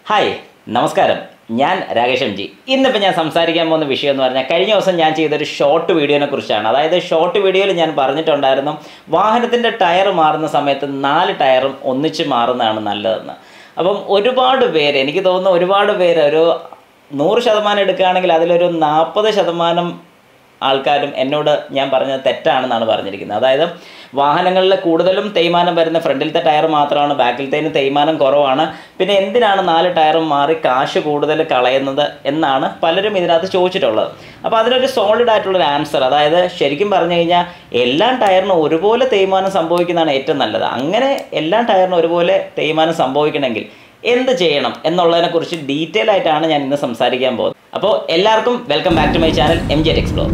hi നമസ്കാരം ഞാൻ Rakesh M G ഇന്നിപ്പോൾ ഞാൻ സംസാരിക്കാൻ പോകുന്ന വിഷയം എന്ന് പറഞ്ഞാൽ കഴിഞ്ഞ ദിവസം ഞാൻ ചെയ്തൊരു ഷോർട്ട് വീഡിയോനെ കുറിച്ചാണ് അതായത് ഷോർട്ട് വീഡിയോയിൽ ഞാൻ പറഞ്ഞിട്ടുണ്ടായിരുന്നു വാഹനത്തിൻ്റെ ടയർ മാറുന്ന സമയത്ത് നാല് ടയറും ഒന്നിച്ച് മാറുന്നതാണ് നല്ലതെന്ന് അപ്പം ഒരുപാട് പേര് എനിക്ക് തോന്നുന്നു ഒരുപാട് പേര് ഒരു നൂറ് ശതമാനം എടുക്കുകയാണെങ്കിൽ അതിലൊരു നാൽപ്പത് ശതമാനം ആൾക്കാരും എന്നോട് ഞാൻ പറഞ്ഞത് തെറ്റാണെന്നാണ് പറഞ്ഞിരിക്കുന്നത് അതായത് വാഹനങ്ങളിൽ കൂടുതലും തേയ്മാനം വരുന്ന ഫ്രണ്ടിലത്തെ ടയർ മാത്രമാണ് ബാക്കിലത്തേന് തേയ്മാനം കുറവാണ് പിന്നെ എന്തിനാണ് നാല് ടയറും മാറി കാശ് കൂടുതൽ കളയുന്നത് എന്നാണ് പലരും ഇതിനകത്ത് ചോദിച്ചിട്ടുള്ളത് അപ്പോൾ അതിനൊരു സോളിഡ് ആയിട്ടുള്ളൊരു ആൻസർ അതായത് ശരിക്കും പറഞ്ഞു കഴിഞ്ഞാൽ എല്ലാ ടയറിനും ഒരുപോലെ തേയ്മാനം സംഭവിക്കുന്നതാണ് ഏറ്റവും നല്ലത് അങ്ങനെ എല്ലാ ടയറിനും ഒരുപോലെ തേയ്മാനം സംഭവിക്കണമെങ്കിൽ എന്ത് ചെയ്യണം എന്നുള്ളതിനെ കുറിച്ച് ഡീറ്റെയിൽ ആയിട്ടാണ് ഞാൻ ഇന്ന് സംസാരിക്കാൻ പോകുന്നത് അപ്പോൾ എല്ലാവർക്കും welcome back to my channel M J explore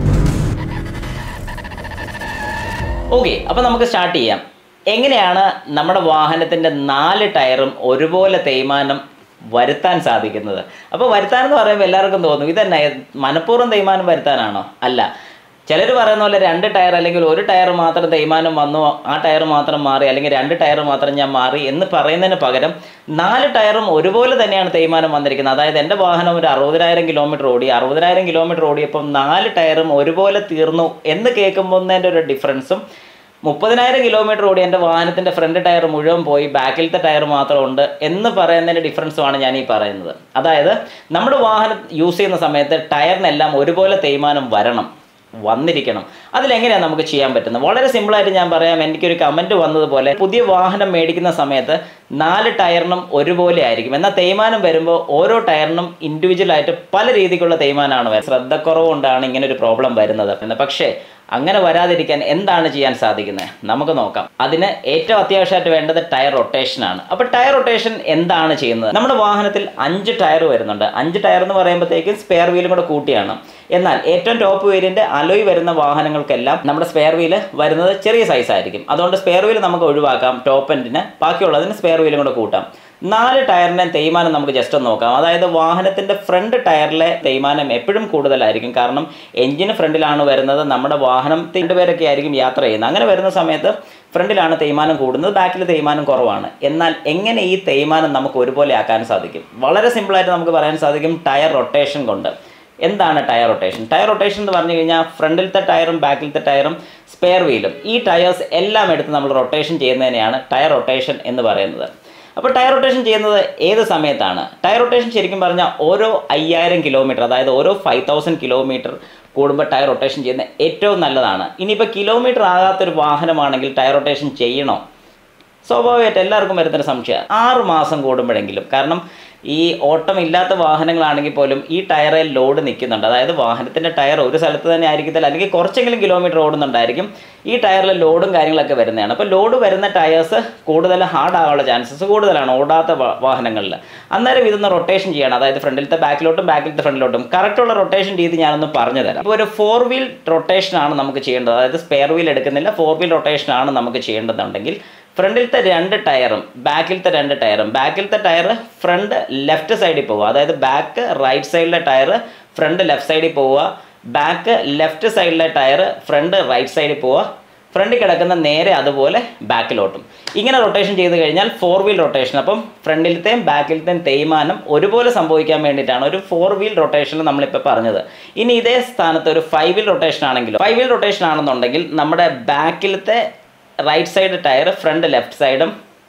okay അപ്പോൾ നമുക്ക് സ്റ്റാർട്ട് ചെയ്യാം എങ്ങനെയാണ് നമ്മുടെ വാഹനത്തിൻ്റെ നാല് ടയറും ഒരുപോലെ തേയ്മാനം വരുത്താൻ സാധിക്കുന്നത് അപ്പോൾ വരുത്താൻ എന്ന് പറയുമ്പോൾ എല്ലാവർക്കും തോന്നും ഇതന്നെ മനഃപൂർവ്വം തേയ്മാനം വരുത്താനാണോ അല്ല ചിലർ പറയുന്ന പോലെ രണ്ട് ടയർ അല്ലെങ്കിൽ ഒരു ടയർ മാത്രം തേയ്മാനം വന്നു ആ ടയർ മാത്രം മാറി അല്ലെങ്കിൽ രണ്ട് ടയർ മാത്രം ഞാൻ മാറി എന്ന് പറയുന്നതിന് പകരം നാല് ടയറും ഒരുപോലെ തന്നെയാണ് തേയ്മാനം വന്നിരിക്കുന്നത് അതായത് എൻ്റെ വാഹനം ഒരു അറുപതിനായിരം കിലോമീറ്റർ ഓടി അറുപതിനായിരം കിലോമീറ്റർ ഓടിയപ്പം നാല് ടയറും ഒരുപോലെ തീർന്നു എന്ന് കേൾക്കുമ്പോൾ ഒരു ഡിഫറൻസും മുപ്പതിനായിരം കിലോമീറ്റർ ഓടി എൻ്റെ വാഹനത്തിൻ്റെ ഫ്രണ്ട് ടയർ മുഴുവൻ പോയി ബാക്കിലത്തെ ടയർ മാത്രം ഉണ്ട് എന്ന് പറയുന്നതിൻ്റെ ഡിഫറൻസുമാണ് ഞാൻ ഈ പറയുന്നത് അതായത് നമ്മുടെ വാഹനം യൂസ് ചെയ്യുന്ന സമയത്ത് ടയറിനെല്ലാം ഒരുപോലെ തേയ്മാനം വരണം വന്നിരിക്കണം അതിലെങ്ങനെയാണ് നമുക്ക് ചെയ്യാൻ പറ്റുന്നത് വളരെ സിമ്പിളായിട്ട് ഞാൻ പറയാം എനിക്കൊരു കമൻറ്റ് വന്നതുപോലെ പുതിയ വാഹനം മേടിക്കുന്ന സമയത്ത് നാല് ടയറിനും ഒരുപോലെ ആയിരിക്കും എന്നാൽ തേയ്മാനം വരുമ്പോൾ ഓരോ ടയറിനും ഇൻഡിവിജ്വലായിട്ട് പല രീതിക്കുള്ള തേയ്മാനമാണ് വരുന്നത് ശ്രദ്ധക്കുറവ് കൊണ്ടാണ് ഇങ്ങനെ ഒരു പ്രോബ്ലം വരുന്നത് എന്ന് പക്ഷേ അങ്ങനെ വരാതിരിക്കാൻ എന്താണ് ചെയ്യാൻ സാധിക്കുന്നത് നമുക്ക് നോക്കാം അതിന് ഏറ്റവും അത്യാവശ്യമായിട്ട് വേണ്ടത് ടയർ റൊട്ടേഷനാണ് അപ്പോൾ ടയർ റൊട്ടേഷൻ എന്താണ് ചെയ്യുന്നത് നമ്മുടെ വാഹനത്തിൽ അഞ്ച് ടയർ വരുന്നുണ്ട് അഞ്ച് ടയർ എന്ന് പറയുമ്പോഴത്തേക്കും സ്പെയർ വീലും കൂടെ കൂട്ടിയാണ് എന്നാൽ ഏറ്റവും ടോപ്പ് വേരിയൻ്റ് അലോയ് വരുന്ന വാഹനങ്ങൾക്കെല്ലാം നമ്മുടെ സ്പെയർ വീല് വരുന്നത് ചെറിയ സൈസ് ആയിരിക്കും അതുകൊണ്ട് സ്പെയർ വീല് നമുക്ക് ഒഴിവാക്കാം ടോപ്പ് എൻഡിന് ബാക്കിയുള്ളതിന് സ്പെയർ വീലും കൂടെ കൂട്ടാം നാല് ടയറിൻ്റെ തേയ്മാനം നമുക്ക് ജസ്റ്റ് ഒന്ന് നോക്കാം അതായത് വാഹനത്തിൻ്റെ ഫ്രണ്ട് ടയറിലെ തേയ്മാനം എപ്പോഴും കൂടുതലായിരിക്കും കാരണം എഞ്ചിന് ഫ്രണ്ടിലാണ് വരുന്നത് നമ്മുടെ വാഹനം രണ്ടുപേരൊക്കെ ആയിരിക്കും യാത്ര ചെയ്യുന്നത് അങ്ങനെ വരുന്ന സമയത്ത് ഫ്രണ്ടിലാണ് തേയ്മാനം കൂടുന്നത് ബാക്കിൽ തേയ്മാനം കുറവാണ് എന്നാൽ എങ്ങനെ ഈ തേയ്മാനം നമുക്ക് ഒരുപോലെ ആക്കാൻ സാധിക്കും വളരെ സിമ്പിളായിട്ട് നമുക്ക് പറയാൻ സാധിക്കും ടയർ റൊട്ടേഷൻ കൊണ്ട് എന്താണ് ടയർ റൊട്ടേഷൻ ടയർ റൊട്ടേഷൻ എന്ന് പറഞ്ഞു കഴിഞ്ഞാൽ ഫ്രണ്ടിലത്തെ ടയറും ബാക്കിലത്തെ ടയറും സ്പെയർ വീലും ഈ ടയേഴ്സ് എല്ലാം എടുത്ത് നമ്മൾ റൊട്ടേഷൻ ചെയ്യുന്നതിനെയാണ് ടയർ റൊട്ടേഷൻ എന്ന് പറയുന്നത് അപ്പോൾ ടയർ റൊട്ടേഷൻ ചെയ്യുന്നത് ഏത് സമയത്താണ് ടയർ റൊട്ടേഷൻ ശരിക്കും പറഞ്ഞാൽ ഓരോ അയ്യായിരം കിലോമീറ്റർ അതായത് ഓരോ ഫൈവ് തൗസൻഡ് കിലോമീറ്റർ കൂടുമ്പോൾ ടയർ റൊട്ടേഷൻ ചെയ്യുന്നത് ഏറ്റവും നല്ലതാണ് ഇനിയിപ്പോൾ കിലോമീറ്റർ ആകാത്തൊരു വാഹനമാണെങ്കിൽ ടയർ റൊട്ടേഷൻ ചെയ്യണോ സ്വാഭാവികമായിട്ട് എല്ലാവർക്കും വരുന്നൊരു സംശയം ആറ് മാസം കൂടുമ്പോഴെങ്കിലും കാരണം ഈ ഓട്ടം ഇല്ലാത്ത വാഹനങ്ങളാണെങ്കിൽ പോലും ഈ ടയറിൽ ലോഡ് നിൽക്കുന്നുണ്ട് അതായത് വാഹനത്തിൻ്റെ ടയർ ഒരു സ്ഥലത്ത് തന്നെ ആയിരിക്കത്തില്ല അല്ലെങ്കിൽ കുറച്ചെങ്കിലും കിലോമീറ്റർ ഓടുന്നുണ്ടായിരിക്കും ഈ ടയറിൽ ലോഡും കാര്യങ്ങളൊക്കെ വരുന്നതാണ് അപ്പോൾ ലോഡ് വരുന്ന ടയേഴ്സ് കൂടുതൽ ഹാർഡ് ആകാനുള്ള ചാൻസസ് കൂടുതലാണ് ഓടാത്ത വാഹനങ്ങളിൽ അന്നേരം ഇതൊന്ന് റൊട്ടേഷൻ ചെയ്യണം അതായത് ഫ്രണ്ടിലത്തെ ബാക്കിലോട്ടും ബാക്കിലത്തെ ഫ്രണ്ടിലോട്ടും കറക്റ്റുള്ള റൊട്ടേഷൻ രീതി ഞാനൊന്ന് പറഞ്ഞു തരാം ഇപ്പോൾ ഒരു ഫോർ വീൽ റൊട്ടേഷനാണ് നമുക്ക് ചെയ്യേണ്ടത് അതായത് സ്പെയർ വീൽ എടുക്കുന്നില്ല ഫോർ വീൽ റൊട്ടേഷനാണ് നമുക്ക് ചെയ്യേണ്ടതുണ്ടെങ്കിൽ ഫ്രണ്ടിലത്തെ രണ്ട് ടയറും ബാക്കിലത്തെ രണ്ട് ടയറും ബാക്കിലത്തെ ടയർ ഫ്രണ്ട് ലെഫ്റ്റ് സൈഡിൽ പോവുക അതായത് ബാക്ക് റൈറ്റ് സൈഡിലെ ടയർ ഫ്രണ്ട് ലെഫ്റ്റ് സൈഡിൽ പോവുക ബാക്ക് ലെഫ്റ്റ് സൈഡിലെ ടയർ ഫ്രണ്ട് റൈറ്റ് സൈഡിൽ പോവുക ഫ്രണ്ടിൽ കിടക്കുന്ന നേരെ അതുപോലെ ബാക്കിലോട്ടും ഇങ്ങനെ റൊട്ടേഷൻ ചെയ്ത് കഴിഞ്ഞാൽ ഫോർ വീൽ റൊട്ടേഷൻ അപ്പം ഫ്രണ്ടിലത്തെയും ബാക്കിലത്തെയും തേയ്മാനം ഒരുപോലെ സംഭവിക്കാൻ വേണ്ടിയിട്ടാണ് ഒരു ഫോർ വീൽ റൊട്ടേഷൻ നമ്മളിപ്പോൾ പറഞ്ഞത് ഇനി ഇതേ സ്ഥാനത്ത് ഒരു ഫൈവ് വീൽ റൊട്ടേഷൻ ആണെങ്കിലും ഫൈവ് വീൽ റൊട്ടേഷൻ ആണെന്നുണ്ടെങ്കിൽ നമ്മുടെ ബാക്കിലത്തെ right side tyre front left സൈഡും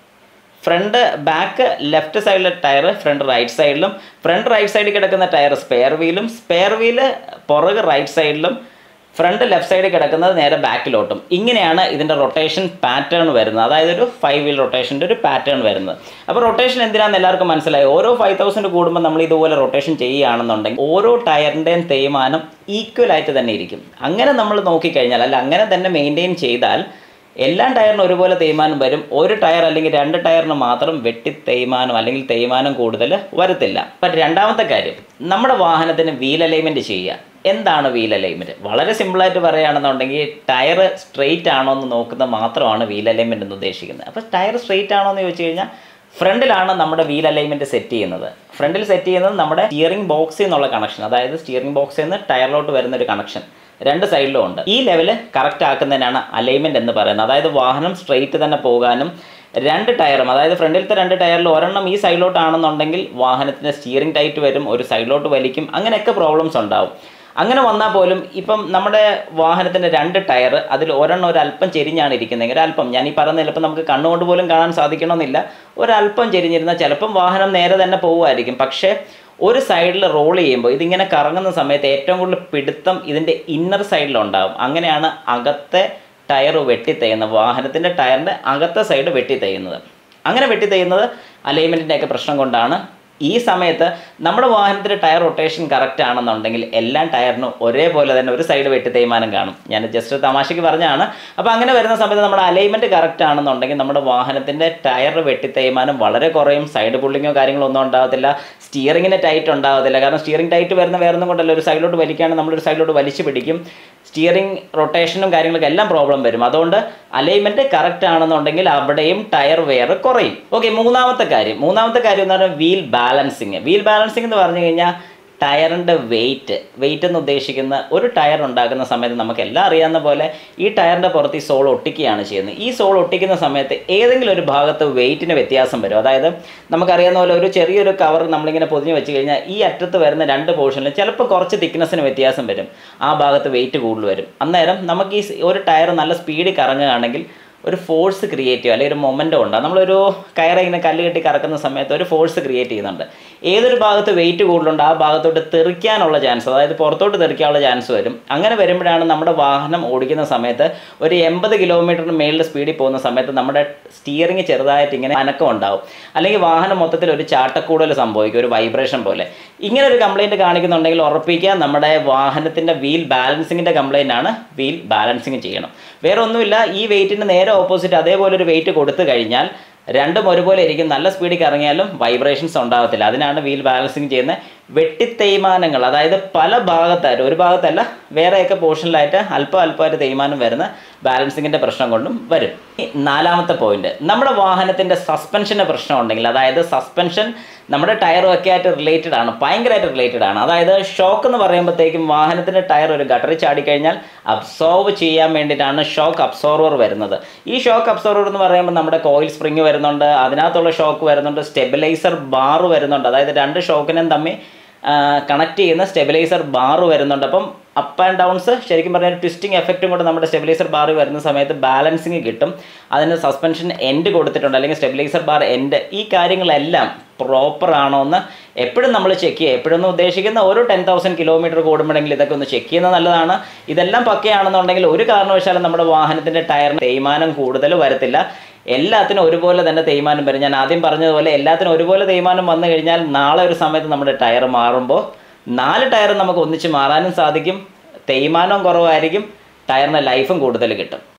ഫ്രണ്ട് ബാക്ക് ലെഫ്റ്റ് സൈഡിലെ ടയർ ഫ്രണ്ട് റൈറ്റ് സൈഡിലും ഫ്രണ്ട് റൈറ്റ് സൈഡിൽ കിടക്കുന്ന ടയർ സ്പെയർ വീലും സ്പെയർ വീല് പുറക് റൈറ്റ് സൈഡിലും ഫ്രണ്ട് ലെഫ്റ്റ് സൈഡിൽ കിടക്കുന്നത് നേരെ ബാക്കിലോട്ടും ഇങ്ങനെയാണ് ഇതിൻ്റെ റൊട്ടേഷൻ പാറ്റേൺ വരുന്നത് അതായത് ഒരു ഫൈവ് വീൽ റൊട്ടേഷൻ്റെ ഒരു പാറ്റേൺ വരുന്നത് അപ്പോൾ റൊട്ടേഷൻ എന്തിനാണെന്ന് എല്ലാവർക്കും മനസ്സിലായി ഓരോ ഫൈവ് തൗസൻഡ് കൂടുമ്പോൾ നമ്മൾ ഇതുപോലെ റൊട്ടേഷൻ ചെയ്യുകയാണെന്നുണ്ടെങ്കിൽ ഓരോ ടയറിൻ്റെയും തേയ്മാനം ഈക്വൽ ആയിട്ട് തന്നെ ഇരിക്കും അങ്ങനെ നമ്മൾ നോക്കിക്കഴിഞ്ഞാൽ അല്ല അങ്ങനെ തന്നെ മെയിൻറ്റെയിൻ ചെയ്താൽ എല്ലാ ടയറിനും ഒരുപോലെ തേയ്മാനം വരും ഒരു ടയർ അല്ലെങ്കിൽ രണ്ട് ടയറിന് മാത്രം വെട്ടി തേയ്മാനം അല്ലെങ്കിൽ തേയ്മാനം കൂടുതൽ വരത്തില്ല അപ്പം രണ്ടാമത്തെ കാര്യം നമ്മുടെ വാഹനത്തിന് വീൽ അലൈൻമെൻറ്റ് ചെയ്യുക എന്താണ് വീൽ അലൈൻമെൻറ്റ് വളരെ സിമ്പിളായിട്ട് പറയുകയാണെന്നുണ്ടെങ്കിൽ ടയർ സ്ട്രെയിറ്റ് ആണോ എന്ന് നോക്കുന്നത് മാത്രമാണ് വീൽ അലൈൻമെൻറ്റ് എന്ന് ഉദ്ദേശിക്കുന്നത് അപ്പോൾ ടയർ സ്ട്രെയിറ്റ് ആണോ എന്ന് ചോദിച്ചു കഴിഞ്ഞാൽ ഫ്രണ്ടിലാണ് നമ്മുടെ വീൽ അലൈൻമെൻറ്റ് സെറ്റ് ചെയ്യുന്നത് ഫ്രണ്ടിൽ സെറ്റ് ചെയ്യുന്നത് നമ്മുടെ സ്റ്റിയറിംഗ് ബോക്സിൽ നിന്നുള്ള കണക്ഷൻ അതായത് സ്റ്റിയറിംഗ് ബോക്സിൽ നിന്ന് ടയറിലോട്ട് വരുന്ന ഒരു കണക്ഷൻ രണ്ട് സൈഡിലും ഉണ്ട് ഈ ലെവല് കറക്റ്റ് ആക്കുന്നതിനാണ് അലൈൻമെൻറ്റ് എന്ന് പറയുന്നത് അതായത് വാഹനം സ്ട്രെയിറ്റ് തന്നെ പോകാനും രണ്ട് ടയറും അതായത് ഫ്രണ്ടിലത്തെ രണ്ട് ടയറിൽ ഒരെണ്ണം ഈ സൈഡിലോട്ടാണെന്നുണ്ടെങ്കിൽ വാഹനത്തിൻ്റെ സ്റ്റിയറിംഗ് ടൈറ്റ് വരും ഒരു സൈഡിലോട്ട് വലിക്കും അങ്ങനെയൊക്കെ പ്രോബ്ലംസ് ഉണ്ടാവും അങ്ങനെ വന്നാൽ പോലും ഇപ്പം നമ്മുടെ വാഹനത്തിൻ്റെ രണ്ട് ടയർ അതിൽ ഒരെണ്ണം ഒരു അല്പം ചെരിഞ്ഞാണ് ഇരിക്കുന്നതെങ്കിൽ ഒരല്പം ഞാൻ ഈ പറഞ്ഞ ചിലപ്പോൾ നമുക്ക് കണ്ണുകൊണ്ട് പോലും കാണാൻ സാധിക്കണമെന്നില്ല ഒരല്പം ചെരിഞ്ഞിരുന്നാൽ ചിലപ്പം വാഹനം നേരെ തന്നെ പോകുമായിരിക്കും പക്ഷേ ഒരു സൈഡിൽ റോൾ ചെയ്യുമ്പോൾ ഇതിങ്ങനെ കറങ്ങുന്ന സമയത്ത് ഏറ്റവും കൂടുതൽ പിടുത്തം ഇതിൻ്റെ ഇന്നർ സൈഡിലുണ്ടാകും അങ്ങനെയാണ് അകത്തെ ടയർ വെട്ടിത്തയ്യുന്നത് വാഹനത്തിൻ്റെ ടയറിൻ്റെ അകത്തെ സൈഡ് വെട്ടിത്തയ്യുന്നത് അങ്ങനെ വെട്ടിത്തയ്യുന്നത് അലൈൻമെൻറ്റിൻ്റെ ഒക്കെ പ്രശ്നം കൊണ്ടാണ് ഈ സമയത്ത് നമ്മുടെ വാഹനത്തിൻ്റെ ടയർ റൊട്ടേഷൻ കറക്റ്റ് ആണെന്നുണ്ടെങ്കിൽ എല്ലാ ടയറിനും ഒരേപോലെ തന്നെ ഒരു സൈഡ് വെട്ടി തേയ്മാനം കാണും ഞാൻ ജസ്റ്റ് തമാശയ്ക്ക് പറഞ്ഞാണ് അപ്പോൾ അങ്ങനെ വരുന്ന സമയത്ത് നമ്മുടെ അലൈൻമെൻറ്റ് കറക്റ്റ് ആണെന്നുണ്ടെങ്കിൽ നമ്മുടെ വാഹനത്തിൻ്റെ ടയർ വെട്ടി തേയ്മാനം വളരെ കുറയും സൈഡ് പുള്ളിങ്ങോ കാര്യങ്ങളോ ഒന്നും ഉണ്ടാകത്തില്ല സ്റ്റിയറിങ്ങിന് ടൈറ്റ് ഉണ്ടാകത്തില്ല കാരണം സ്റ്റിയറിംഗ് ടൈറ്റ് വരുന്ന വേറെ ഒന്നും കൊണ്ടല്ല ഒരു സൈഡിലോട്ട് വലിക്കുകയാണെങ്കിൽ നമ്മളൊരു സൈഡിലോട്ട് വലിച്ചു പിടിക്കും സ്റ്റിയറിംഗ് റൊട്ടേഷനും കാര്യങ്ങളൊക്കെ എല്ലാം പ്രോബ്ലം വരും അതുകൊണ്ട് അലൈൻമെൻറ്റ് കറക്റ്റ് ആണെന്നുണ്ടെങ്കിൽ അവിടെയും ടയർ വെയർ കുറയും ഓക്കെ മൂന്നാമത്തെ കാര്യം മൂന്നാമത്തെ കാര്യം എന്ന് പറഞ്ഞാൽ വീൽ ബാലൻസിങ് വീൽ ബാലൻസിങ് എന്ന് പറഞ്ഞു കഴിഞ്ഞാൽ ടയറിൻ്റെ വെയിറ്റ് വെയിറ്റ് എന്ന് ഉദ്ദേശിക്കുന്ന ഒരു ടയർ ഉണ്ടാക്കുന്ന സമയത്ത് നമുക്ക് എല്ലാം അറിയാവുന്ന പോലെ ഈ ടയറിൻ്റെ പുറത്ത് ഈ സോൾ ഒട്ടിക്കുകയാണ് ചെയ്യുന്നത് ഈ സോൾ ഒട്ടിക്കുന്ന സമയത്ത് ഏതെങ്കിലും ഒരു ഭാഗത്ത് വെയിറ്റിന് വ്യത്യാസം വരും അതായത് നമുക്കറിയാവുന്ന പോലെ ഒരു ചെറിയൊരു കവർ നമ്മളിങ്ങനെ പൊതിഞ്ഞ് വെച്ച് കഴിഞ്ഞാൽ ഈ അറ്റത്ത് വരുന്ന രണ്ട് പോർഷനിൽ ചിലപ്പോൾ കുറച്ച് തിക്നെസ്സിന് വ്യത്യാസം വരും ആ ഭാഗത്ത് വെയിറ്റ് കൂടുതൽ വരും അന്നേരം നമുക്ക് ഈ സ് ഒരു ടയർ നല്ല സ്പീഡിൽ കറങ്ങുകയാണെങ്കിൽ ഒരു ഫോഴ്സ് ക്രിയേറ്റ് ചെയ്യുക അല്ലെങ്കിൽ ഒരു മൊമെൻറ്റം ഉണ്ട് നമ്മളൊരു കയറ ഇങ്ങനെ കല്ല് കെട്ടി കറക്കുന്ന സമയത്ത് ഒരു ഫോഴ്സ് ക്രിയേറ്റ് ചെയ്യുന്നുണ്ട് ഏതൊരു ഭാഗത്ത് വെയിറ്റ് കൂടുതലുണ്ട് ആ ഭാഗത്തോട്ട് തെറിക്കാനുള്ള ചാൻസ് അതായത് പുറത്തോട്ട് തെറിക്കാനുള്ള ചാൻസ് വരും അങ്ങനെ വരുമ്പോഴാണ് നമ്മുടെ വാഹനം ഓടിക്കുന്ന സമയത്ത് ഒരു എൺപത് കിലോമീറ്ററിന് മേളിൽ സ്പീഡിൽ പോകുന്ന സമയത്ത് നമ്മുടെ സ്റ്റിയറിംഗ് ചെറുതായിട്ട് ഇങ്ങനെ അനക്കം ഉണ്ടാവും അല്ലെങ്കിൽ വാഹനം മൊത്തത്തിൽ ഒരു ചാട്ടക്കൂടൽ സംഭവിക്കും ഒരു വൈബ്രേഷൻ പോലെ ഇങ്ങനെ ഒരു കംപ്ലൈൻറ്റ് കാണിക്കുന്നുണ്ടെങ്കിൽ ഉറപ്പിക്കുക നമ്മുടെ വാഹനത്തിൻ്റെ വീൽ ബാലൻസിങ്ങിൻ്റെ കംപ്ലൈൻ്റ് ആണ് വീൽ ബാലൻസിങ് ചെയ്യണം വേറെ ഒന്നുമില്ല ഈ വെയിറ്റിന് നേരെ ഓപ്പോസിറ്റ് അതേപോലെ ഒരു വെയിറ്റ് കൊടുത്തു കഴിഞ്ഞാൽ രണ്ടും ഒരുപോലെ ഇരിക്കും നല്ല സ്പീഡിൽ കറങ്ങിയാലും വൈബ്രേഷൻസ് ഉണ്ടാകത്തില്ല അതിനാണ് വീൽ ബാലൻസിങ് ചെയ്യുന്ന വെട്ടിത്തേയ്മാനങ്ങൾ അതായത് പല ഭാഗത്തായിട്ട് ഒരു ഭാഗത്തല്ല വേറെയൊക്കെ പോർഷനിലായിട്ട് അല്പം അല്പമായിട്ട് തേയ്മാനം വരുന്ന ബാലൻസിങ്ങിൻ്റെ പ്രശ്നം കൊണ്ടും വരും ഈ നാലാമത്തെ പോയിന്റ് നമ്മുടെ വാഹനത്തിൻ്റെ സസ്പെൻഷൻ്റെ പ്രശ്നം ഉണ്ടെങ്കിൽ അതായത് സസ്പെൻഷൻ നമ്മുടെ ടയറും ഒക്കെ ആയിട്ട് റിലേറ്റഡ് ആണ് ഭയങ്കരമായിട്ട് റിലേറ്റഡ് ആണ് അതായത് ഷോക്ക് എന്ന് പറയുമ്പോഴത്തേക്കും വാഹനത്തിൻ്റെ ടയർ ഒരു ഗട്ടറിൽ ചാടിക്കഴിഞ്ഞാൽ അബ്സോർവ് ചെയ്യാൻ വേണ്ടിയിട്ടാണ് ഷോക്ക് അബ്സോർവർ വരുന്നത് ഈ ഷോക്ക് അബ്സോർവർ എന്ന് പറയുമ്പോൾ നമ്മുടെ കോയിൽ സ്പ്രിങ് വരുന്നുണ്ട് അതിനകത്തുള്ള ഷോക്ക് വരുന്നുണ്ട് സ്റ്റെബിലൈസർ ബാർ വരുന്നുണ്ട് അതായത് രണ്ട് ഷോക്കിനും തമ്മിൽ കണക്ട് ചെയ്യുന്ന സ്റ്റെബിലൈസർ ബാർ വരുന്നുണ്ട് അപ്പം അപ്പ് ആൻഡ് ഡൗൺസ് ശരിക്കും പറഞ്ഞാൽ ട്വിസ്റ്റിംഗ് എഫക്റ്റും കൂടെ നമ്മുടെ സ്റ്റെബിലൈസർ ബാർ വരുന്ന സമയത്ത് ബാലൻസിങ് കിട്ടും അതിന് സസ്പെൻഷൻ എൻഡ് കൊടുത്തിട്ടുണ്ട് അല്ലെങ്കിൽ സ്റ്റെബിലൈസർ ബാർ എൻഡ് ഈ കാര്യങ്ങളെല്ലാം പ്രോപ്പർ ആണോ എന്ന് എപ്പോഴും നമ്മൾ ചെക്ക് ചെയ്യുക എപ്പോഴൊന്നും ഉദ്ദേശിക്കുന്ന ഒരു ടെൻ തൗസൻഡ് കിലോമീറ്റർ കൂടുമ്പോഴെങ്കിൽ ഇതൊക്കെ ഒന്ന് ചെക്ക് ചെയ്യുന്നത് നല്ലതാണ് ഇതെല്ലാം പക്കയാണെന്നുണ്ടെങ്കിൽ ഒരു കാരണവശാലും നമ്മുടെ വാഹനത്തിൻ്റെ ടയറിന് തേയ്മാനം കൂടുതൽ വരത്തില്ല എല്ലാത്തിനും ഒരുപോലെ തന്നെ തേയ്മാനം വരും ഞാൻ ആദ്യം പറഞ്ഞതുപോലെ എല്ലാത്തിനും ഒരുപോലെ തേയ്മാനം വന്നു കഴിഞ്ഞാൽ നാളെ ഒരു സമയത്ത് നമ്മുടെ ടയർ മാറുമ്പോൾ നാല് ടയർ നമുക്ക് ഒന്നിച്ച് മാറാനും സാധിക്കും തേയ്മാനവും കുറവായിരിക്കും ടയറിന് ലൈഫും കൂടുതൽ കിട്ടും